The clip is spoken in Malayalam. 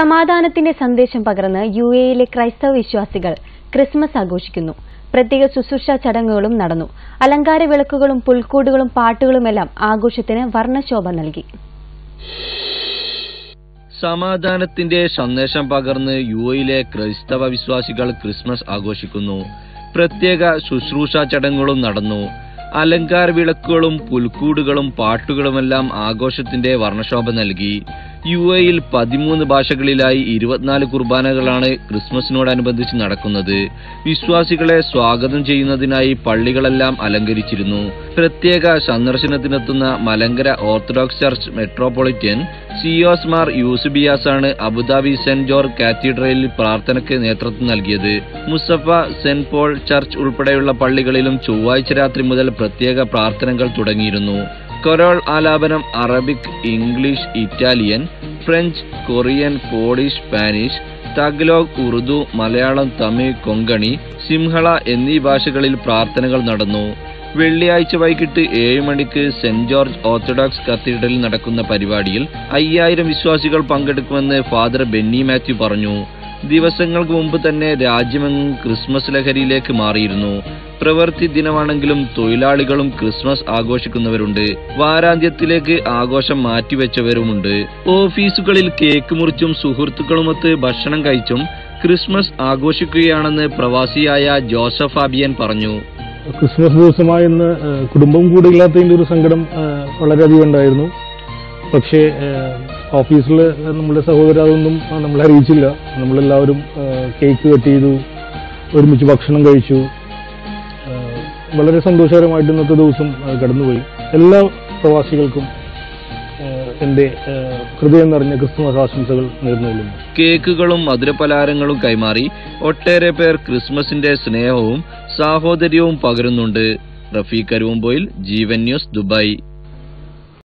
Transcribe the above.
സമാധാനത്തിന്റെ സന്ദേശം പകർന്ന് യു എയിലെ ക്രൈസ്തവ വിശ്വാസികൾ ക്രിസ്മസ് ആഘോഷിക്കുന്നു പ്രത്യേക ശുശ്രൂഷ ചടങ്ങുകളും നടന്നു അലങ്കാര വിളക്കുകളും പുൽക്കൂടുകളും പാട്ടുകളുമെല്ലാം ആഘോഷത്തിന് വർണ്ണശോഭ നൽകി സമാധാനത്തിന്റെ സന്ദേശം പകർന്ന് യു എയിലെ ക്രൈസ്തവ വിശ്വാസികൾ ക്രിസ്മസ് ആഘോഷിക്കുന്നു പ്രത്യേക ശുശ്രൂഷ ചടങ്ങുകളും നടന്നു അലങ്കാര വിളക്കുകളും പുൽക്കൂടുകളും പാട്ടുകളുമെല്ലാം ആഘോഷത്തിന്റെ വർണ്ണശോഭ നൽകി യു എയിൽ പതിമൂന്ന് ഭാഷകളിലായി ഇരുപത്തിനാല് കുർബാനകളാണ് ക്രിസ്മസിനോടനുബന്ധിച്ച് നടക്കുന്നത് വിശ്വാസികളെ സ്വാഗതം ചെയ്യുന്നതിനായി പള്ളികളെല്ലാം അലങ്കരിച്ചിരുന്നു പ്രത്യേക സന്ദർശനത്തിനെത്തുന്ന മലങ്കര ഓർത്തഡോക്സ് ചർച്ച് മെട്രോപൊളിറ്റൻ സിയോസ് മാർ യൂസുബിയാസാണ് അബുദാബി സെന്റ് ജോർജ് കാത്തീഡ്രലിൽ പ്രാർത്ഥനയ്ക്ക് നേതൃത്വം നൽകിയത് മുസഫ സെന്റ് പോൾ ചർച്ച് ഉൾപ്പെടെയുള്ള പള്ളികളിലും ചൊവ്വാഴ്ച രാത്രി മുതൽ പ്രത്യേക പ്രാർത്ഥനകൾ തുടങ്ങിയിരുന്നു കൊരോൾ ആലാപനം Arabic English Italian French Korean Polish Spanish Tagalog Urdu Malayalam Tamil Konkani Sinhala എന്നീ ഭാഷകളിൽ പ്രാർത്ഥനകൾ നടന്നു വെള്ളിയാഴ്ച വൈകിട്ട് ഏഴ് മണിക്ക് സെന്റ് ജോർജ് ഓർത്തഡോക്സ് കത്തീഡ്രലിൽ നടക്കുന്ന പരിപാടിയിൽ അയ്യായിരം വിശ്വാസികൾ പങ്കെടുക്കുമെന്ന് ഫാദർ ബെന്നി മാത്യു പറഞ്ഞു ദിവസങ്ങൾക്ക് മുമ്പ് തന്നെ രാജ്യമെങ്ങും ക്രിസ്മസ് ലഹരിയിലേക്ക് മാറിയിരുന്നു പ്രവൃത്തി ദിനമാണെങ്കിലും തൊഴിലാളികളും ക്രിസ്മസ് ആഘോഷിക്കുന്നവരുണ്ട് വാരാന്ത്യത്തിലേക്ക് ആഘോഷം മാറ്റിവെച്ചവരുമുണ്ട് ഓഫീസുകളിൽ കേക്ക് മുറിച്ചും സുഹൃത്തുക്കളുമൊത്ത് ഭക്ഷണം കഴിച്ചും ക്രിസ്മസ് ആഘോഷിക്കുകയാണെന്ന് പ്രവാസിയായ ജോസഫ് ഫാബിയൻ പറഞ്ഞു ക്രിസ്മസ് ദിവസമായി ഇന്ന് ഏഹ്, കുടുംബം കൂടെ ഇല്ലാത്തതിൻ്റെ ഒരു സങ്കടം ഏഹ്, വളരെയധികം ഉണ്ടായിരുന്നു പക്ഷേ ഏഹ്, ഓഫീസിൽ നമ്മുടെ സഹോദര അതൊന്നും നമ്മളെ അറിയിച്ചില്ല നമ്മളെല്ലാവരും ഏഹ്, കേക്ക് കട്ട് ചെയ്തു ഒരുമിച്ച് ഭക്ഷണം കഴിച്ചു ഏഹ്, വളരെ സന്തോഷകരമായിട്ട് ഇന്നത്തെ ദിവസം ഏഹ്, കടന്നുപോയി എല്ലാ പ്രവാസികൾക്കും ഏഹ്, എൻ്റെ ഏഹ്, ഹൃദയം നിറഞ്ഞ ക്രിസ്തുമസ് ആശംസകൾ നേർന്നുകൊള്ളുന്നു കേക്കുകളും മധുരപലഹാരങ്ങളും കൈമാറി ഒട്ടേറെ പേർ ക്രിസ്മസിന്റെ സ്നേഹവും സാഹോദര്യവും പകരുന്നുണ്ട് റഫീഖ് കരുവുമ്പോയിൽ ജീവൻ ന്യൂസ് ദുബായ്